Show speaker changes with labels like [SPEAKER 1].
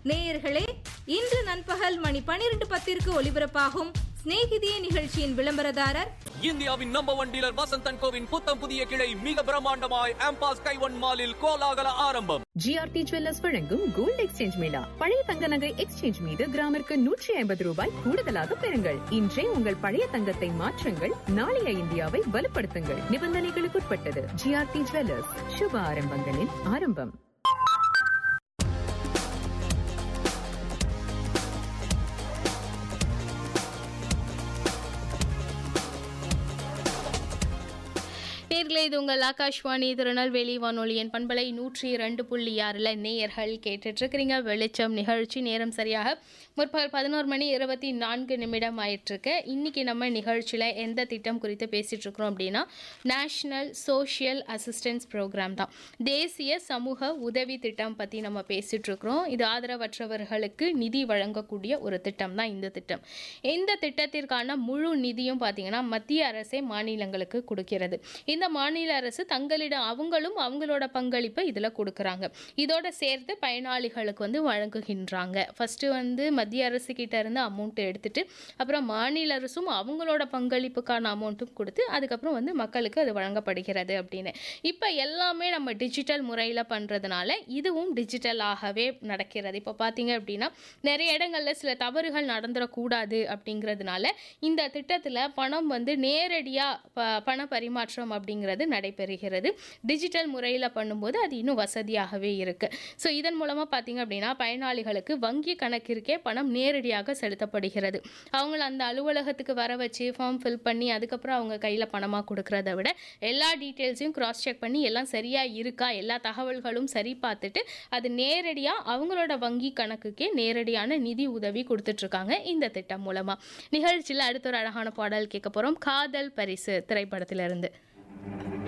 [SPEAKER 1] நேயர்களே இன்று நண்பகல் மணி பனிரெண்டு பத்திற்கு ஒலிபரப்பாகும் சிநேகிதியே நிகழ்ச்சியின் விளம்பரதாரர்
[SPEAKER 2] இந்தியாவின் நம்பர் ஒன் டீலர் வசந்தன் கோவின் புத்தம் புதிய கிளை மிக பிரம்மாண்டமாய் ஆம்பாஸ் கைவன் மாலில் கோலாகல ஆரம்பம்
[SPEAKER 3] ஜிஆர்டி ஜுவல்லர்ஸ் வழங்கும் கோல்ட் எக்ஸ்சேஞ்ச் மேளா பழைய தங்க நகை எக்ஸ்சேஞ்ச் மீது கிராமிற்கு நூற்றி ஐம்பது ரூபாய் கூடுதலாக பெறுங்கள் இன்றே உங்கள் பழைய தங்கத்தை மாற்றுங்கள் நாளைய இந்தியாவை வலுப்படுத்துங்கள் நிபந்தனைகளுக்குட்பட்டது ஜிஆர்டி ஜுவல்லர்ஸ் சுப ஆரம்பங்களின் ஆரம்பம்
[SPEAKER 4] நேர்களே இது உங்கள் ஆகாஷ்வாணி திருநெல்வேலி வானொலியின் பண்பலை நூற்றி இரண்டு புள்ளி ஆறில் நேயர்கள் கேட்டுட்ருக்கிறீங்க வெளிச்சம் நிகழ்ச்சி நேரம் சரியாக முற்பகல் பதினோரு மணி இருபத்தி நான்கு நிமிடம் ஆயிட்டிருக்கு இன்றைக்கி நம்ம நிகழ்ச்சியில் எந்த திட்டம் குறித்து பேசிகிட்டு இருக்கிறோம் அப்படின்னா நேஷ்னல் சோஷியல் அசிஸ்டன்ஸ் ப்ரோக்ராம் தான் தேசிய சமூக உதவி திட்டம் பற்றி நம்ம பேசிகிட்டு இருக்கிறோம் இது ஆதரவற்றவர்களுக்கு நிதி வழங்கக்கூடிய ஒரு திட்டம் தான் இந்த திட்டம் இந்த திட்டத்திற்கான முழு நிதியும் பார்த்தீங்கன்னா மத்திய அரசே மாநிலங்களுக்கு கொடுக்கிறது இந்த மாநில அரசு தங்களிடம் அவங்களும் அவங்களோட பங்களிப்பை இதில் கொடுக்குறாங்க இதோட சேர்த்து பயனாளிகளுக்கு வந்து வழங்குகின்றாங்க ஃபஸ்ட்டு வந்து மத்திய அரசு கிட்ட இருந்து அமௌண்ட் எடுத்துட்டு அப்புறம் மாநில அரசும் அவங்களோட பங்களிப்புக்கான அமௌண்ட்டும் கொடுத்து அதுக்கப்புறம் வந்து மக்களுக்கு அது வழங்கப்படுகிறது அப்படின்னு இப்போ எல்லாமே நம்ம டிஜிட்டல் முறையில் பண்ணுறதுனால இதுவும் டிஜிட்டலாகவே நடக்கிறது இப்போ பார்த்தீங்க அப்படின்னா நிறைய இடங்களில் சில தவறுகள் நடந்துடக்கூடாது அப்படிங்கிறதுனால இந்த திட்டத்தில் பணம் வந்து நேரடியாக ப பண பரிமாற்றம் அப்படிங்கிறது நடைபெறுகிறது டிஜிட்டல் முறையில் பண்ணும்போது அது இன்னும் வசதியாகவே இருக்குது ஸோ இதன் மூலமாக பார்த்தீங்க அப்படின்னா பயனாளிகளுக்கு வங்கி கணக்கிற்கே பணம் நேரடியாக செலுத்தப்படுகிறது அவங்கள அந்த அலுவலகத்துக்கு வர வச்சு ஃபார்ம் ஃபில் பண்ணி அதுக்கப்புறம் அவங்க கையில் பணமாக கொடுக்கறத விட எல்லா டீட்டெயில்ஸையும் கிராஸ் செக் பண்ணி எல்லாம் சரியாக இருக்கா எல்லா தகவல்களும் சரி பார்த்துட்டு அது நேரடியாக அவங்களோட வங்கி கணக்குக்கே நேரடியான நிதி உதவி கொடுத்துட்ருக்காங்க இந்த திட்டம் மூலமாக நிகழ்ச்சியில் அடுத்த ஒரு அழகான பாடல் கேட்க போகிறோம் காதல் பரிசு திரைப்படத்திலிருந்து